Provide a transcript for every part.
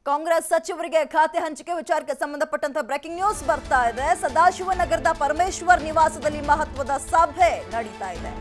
ಕಾಂಗ್ರೆಸ್ ಸಚಿವರಿಗೆ ಖಾತೆ ಹಂಚಿಕೆ ವಿಚಾರಕ್ಕೆ ಸಂಬಂಧಪಟ್ಟಂತ ಬ್ರೇಕಿಂಗ್ ನ್ಯೂಸ್ ಬರ್ತಾ ಇದೆ ಸದಾಶಿವನಗರದ ಪರಮೇಶ್ವರ್ ನಿವಾಸದಲ್ಲಿ ಮಹತ್ವದ ಸಭೆ ನಡೀತಾ ಇದೆ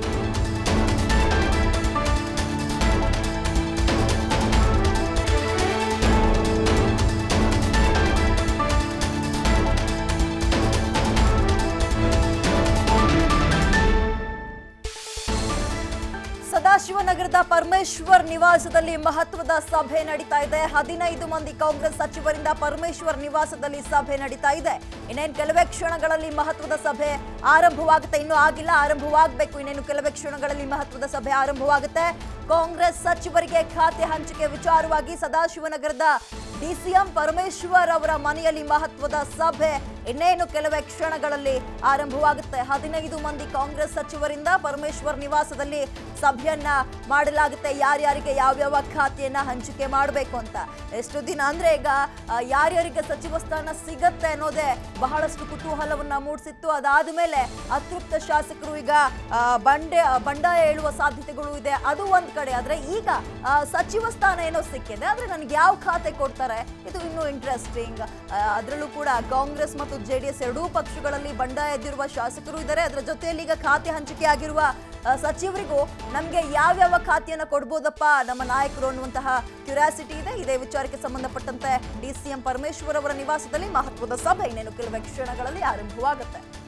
ಸದಾಶಿವನಗರದ ಪರಮೇಶ್ವರ್ ನಿವಾಸದಲ್ಲಿ ಮಹತ್ವದ ಸಭೆ ನಡೀತಾ ಇದೆ ಹದಿನೈದು ಮಂದಿ ಕಾಂಗ್ರೆಸ್ ಸಚಿವರಿಂದ ಪರಮೇಶ್ವರ್ ನಿವಾಸದಲ್ಲಿ ಸಭೆ ನಡೀತಾ ಇದೆ ಇನ್ನೇನು ಕೆಲವೇ ಕ್ಷಣಗಳಲ್ಲಿ ಮಹತ್ವದ ಸಭೆ ಆರಂಭವಾಗುತ್ತೆ ಇನ್ನೂ ಆಗಿಲ್ಲ ಆರಂಭವಾಗಬೇಕು ಇನ್ನೇನು ಕೆಲವೇ ಕ್ಷಣಗಳಲ್ಲಿ ಮಹತ್ವದ ಸಭೆ ಆರಂಭವಾಗುತ್ತೆ ಕಾಂಗ್ರೆಸ್ ಸಚಿವರಿಗೆ ಖಾತೆ ಹಂಚಿಕೆ ವಿಚಾರವಾಗಿ ಸದಾಶಿವನಗರದ ಡಿಸಿಎಂ ಪರಮೇಶ್ವರ್ ಅವರ ಮನೆಯಲ್ಲಿ ಮಹತ್ವದ ಸಭೆ ಇನ್ನೇನು ಕೆಲವೇ ಕ್ಷಣಗಳಲ್ಲಿ ಆರಂಭವಾಗುತ್ತೆ ಹದಿನೈದು ಮಂದಿ ಕಾಂಗ್ರೆಸ್ ಸಚಿವರಿಂದ ಪರಮೇಶ್ವರ್ ನಿವಾಸದಲ್ಲಿ ಸಭೆಯನ್ನ ಮಾಡಲಾಗುತ್ತೆ ಯಾರ್ಯಾರಿಗೆ ಯಾವ್ಯಾವ ಖಾತೆಯನ್ನ ಹಂಚಿಕೆ ಮಾಡಬೇಕು ಅಂತ ಎಷ್ಟು ದಿನ ಅಂದ್ರೆ ಈಗ ಆ, ಯಾರ್ಯಾರಿಗೆ ಸಚಿವ ಸ್ಥಾನ ಸಿಗತ್ತೆ ಅನ್ನೋದೇ ಬಹಳಷ್ಟು ಕುತೂಹಲವನ್ನ ಮೂಡಿಸಿತ್ತು ಅದಾದ ಮೇಲೆ ಅತೃಪ್ತ ಶಾಸಕರು ಈಗ ಆ, ಬಂಡೆ ಬಂಡಾಯ ಹೇಳುವ ಸಾಧ್ಯತೆಗಳು ಇದೆ ಅದು ಒಂದ್ ಕಡೆ ಆದ್ರೆ ಈಗ ಆ, ಸಚಿವ ಸ್ಥಾನ ಏನೋ ಸಿಕ್ಕಿದೆ ಆದ್ರೆ ನನಗೆ ಯಾವ ಖಾತೆ ಕೊಡ್ತಾರೆ ಇದು ಇನ್ನೂ ಇಂಟ್ರೆಸ್ಟಿಂಗ್ ಅದರಲ್ಲೂ ಕೂಡ ಕಾಂಗ್ರೆಸ್ ಮತ್ತು ಜೆ ಡಿ ಎಸ್ ಎರಡೂ ಪಕ್ಷಗಳಲ್ಲಿ ಬಂಡಾಯ ಎದ್ದಿರುವ ಶಾಸಕರು ಇದ್ದಾರೆ ಅದರ ಜೊತೆಯಲ್ಲಿ ಈಗ ಖಾತೆ ಹಂಚಿಕೆ ಆಗಿರುವ ಆ, ಸಚಿವರಿಗೂ ನಮಗೆ ಯಾವ್ಯಾವ ಖಾತೆಯನ್ನು ಕೊಡ್ಬೋದಪ್ಪ ನಮ್ಮ ನಾಯಕರು ಅನ್ನುವಂತಹ ಕ್ಯೂರಿಯಾಸಿಟಿ ಇದೆ ಇದೇ ವಿಚಾರಕ್ಕೆ ಸಂಬಂಧಪಟ್ಟಂತೆ ಡಿ ಸಿ ಎಂ ಪರಮೇಶ್ವರ್ ಅವರ ನಿವಾಸದಲ್ಲಿ ಮಹತ್ವದ ಸಭೆ ಇನ್ನೇನು ಕೆಲವೇ ಕ್ಷಣಗಳಲ್ಲಿ ಆರಂಭವಾಗುತ್ತೆ